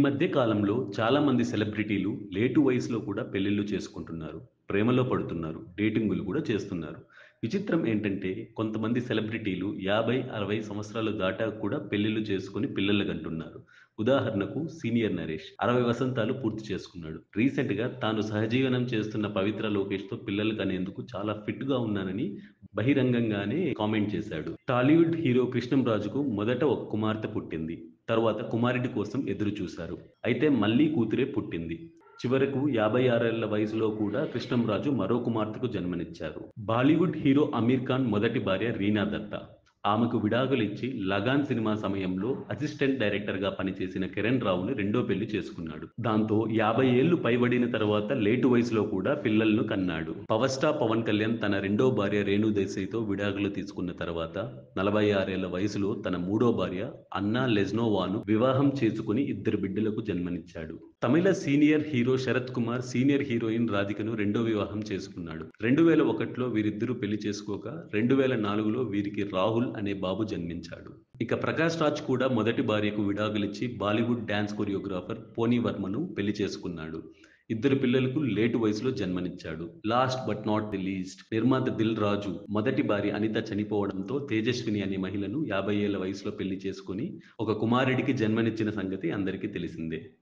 మధ్య కాలంలో చాలా మంది సెలబ్రిటీలు లేటు వయసులో కూడా పెళ్లిళ్ళు చేసుకుంటున్నారు ప్రేమలో పడుతున్నారు డేటింగులు కూడా చేస్తున్నారు విచిత్రం ఏంటంటే కొంతమంది సెలబ్రిటీలు యాభై అరవై సంవత్సరాలు దాటాక కూడా పెళ్లిళ్ళు చేసుకుని పిల్లలు కంటున్నారు ఉదాహరణకు సీనియర్ నరేష్ అరవై వసంతాలు పూర్తి చేసుకున్నాడు రీసెంట్ గా తాను సహజీవనం చేస్తున్న పవిత్ర లోకేష్ తో పిల్లలు కనేందుకు చాలా ఫిట్ గా ఉన్నానని బహిరంగంగానే కామెంట్ చేశాడు టాలీవుడ్ హీరో కృష్ణంరాజుకు మొదట ఒక కుమార్తె పుట్టింది తర్వాత కుమారుడి కోసం ఎదురు చూశారు అయితే మళ్ళీ కూతురే పుట్టింది చివరకు యాభై ఆరేళ్ల వయసులో కూడా కృష్ణంరాజు మరో కుమార్తెకు జన్మనిచ్చారు బాలీవుడ్ హీరో అమీర్ ఖాన్ మొదటి భార్య రీనా దత్తా ఆమెకు విడాకులు ఇచ్చి లగాన్ సినిమా సమయంలో అసిస్టెంట్ డైరెక్టర్ గా పనిచేసిన కిరణ్ రావుని రెండో పెళ్లి చేసుకున్నాడు దాంతో యాభై ఏళ్లు పైబడిన తర్వాత లేటు వయసులో కూడా పిల్లలను కన్నాడు పవర్ స్టార్ పవన్ కళ్యాణ్ తన రెండో భార్య రేణు దేశాయ్తో విడాకులు తీసుకున్న తర్వాత నలభై ఆరేళ్ల వయసులో తన మూడో భార్య అన్నా లెజ్నోవాను వివాహం చేసుకుని ఇద్దరు బిడ్డలకు జన్మనిచ్చాడు తమిళ senior hero Sarath Kumar senior heroine రాధికను రెండో వివాహం చేసుకున్నాడు రెండు వేల ఒకటిలో వీరిద్దరూ పెళ్లి చేసుకోక రెండు వేల నాలుగులో వీరికి రాహుల్ అనే బాబు జన్మించాడు ఇక ప్రకాష్ రాజ్ కూడా మొదటి భార్యకు విడాకులిచ్చి బాలీవుడ్ డ్యాన్స్ కొరియోగ్రాఫర్ పోనీ వర్మను పెళ్లి చేసుకున్నాడు ఇద్దరు పిల్లలకు లేటు వయసులో జన్మనిచ్చాడు last but not the least నిర్మాత దిల్ రాజు మొదటి భార్య అనిత చనిపోవడంతో తేజస్విని అనే మహిళను యాభై ఏళ్ల వయసులో పెళ్లి చేసుకుని ఒక కుమారుడికి జన్మనిచ్చిన సంగతి అందరికీ తెలిసిందే